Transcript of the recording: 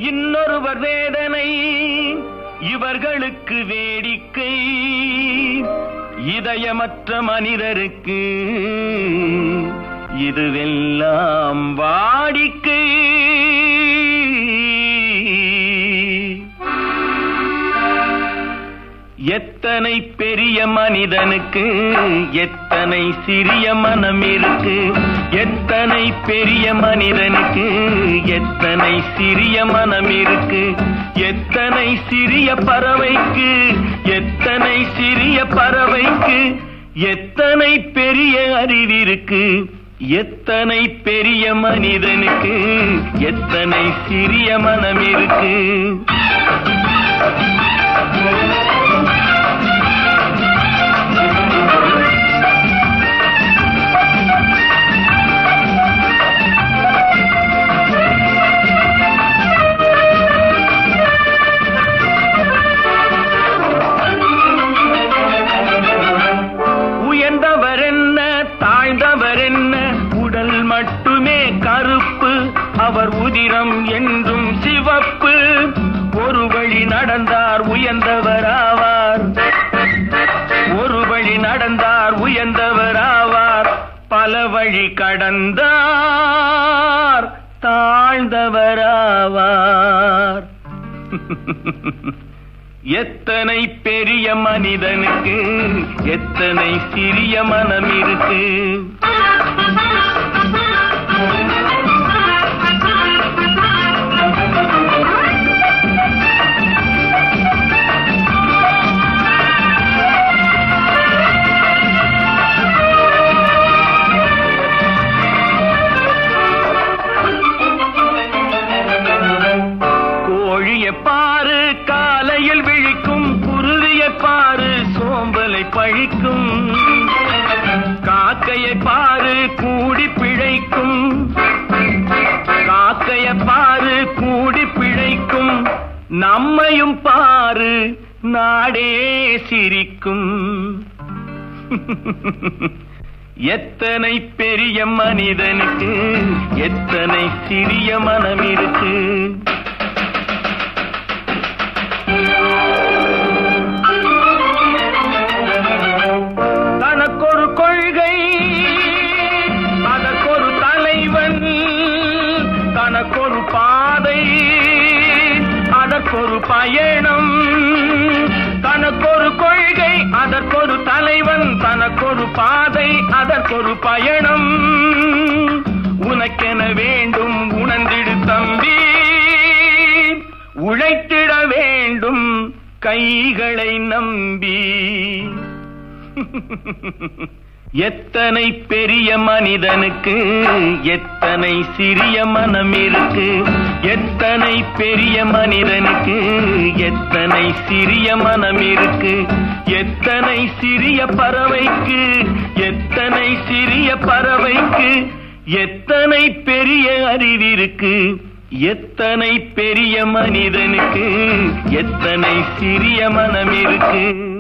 இன்னொருவர் வேதனை இவர்களுக்கு வேடிக்கை இதயமற்ற மனிதருக்கு இதுவெல்லாம் வாடிக்கை எத்தனை பெரிய மனிதனுக்கு எத்தனை சிறிய மனம் இருக்கு எத்தனை பெரிய மனிதனுக்கு எத்தனை சிறிய மனம் இருக்கு எத்தனை சிறிய பறவைக்கு எத்தனை சிறிய பறவைக்கு எத்தனை பெரிய அறிவிருக்கு எத்தனை பெரிய மனிதனுக்கு எத்தனை சிறிய மனம் இருக்கு உயர்ந்தவர் என்ன தாழ்ந்தவர் என்ன உடல் மட்டுமே கருப்பு அவர் உதிரம் என்றும் சிவப்பு ஒரு வழி நடந்தார் உயர்ந்தவர் ஆவார் ஒரு வழி நடந்தார் உயர்ந்தவர் ஆவார் பல வழி கடந்தார் தாழ்ந்தவர் ஆவார் எத்தனை பெரிய மனிதனுக்கு எத்தனை சிறிய மனம் இருக்கு கோழிய பாரு காலையில் விழிக்கும் குருவிய பாரு சோம்பலை பழிக்கும் காக்கையை பாரு கூடி பிழைக்கும் காக்கைய பாரு கூடி பிழைக்கும் நம்மையும் பாரு நாடே சிரிக்கும் எத்தனை பெரிய மனிதனுக்கு எத்தனை சிறிய மனம் இருக்கு தனக்கொரு கொள்கை அதற்கொரு தலைவன் தனக்கொரு பாதை அதற்கொரு பயணம் தனக்கொரு கொள்கை அதற்கொரு தலைவன் தனக்கொரு பாதை அதற்கொரு பயணம் உனக்கென வேண்டும் உணர்ந்திடு தம்பி உழைத்திட வேண்டும் கைகளை நம்பி எத்தனை பெரிய மனிதனுக்கு எத்தனை சிறிய மனம் இருக்கு எத்தனை பெரிய மனிதனுக்கு எத்தனை சிறிய மனம் இருக்கு எத்தனை சிறிய பறவைக்கு எத்தனை சிறிய பறவைக்கு எத்தனை பெரிய அறிவிருக்கு எத்தனை பெரிய மனிதனுக்கு எத்தனை சிறிய மனம் இருக்கு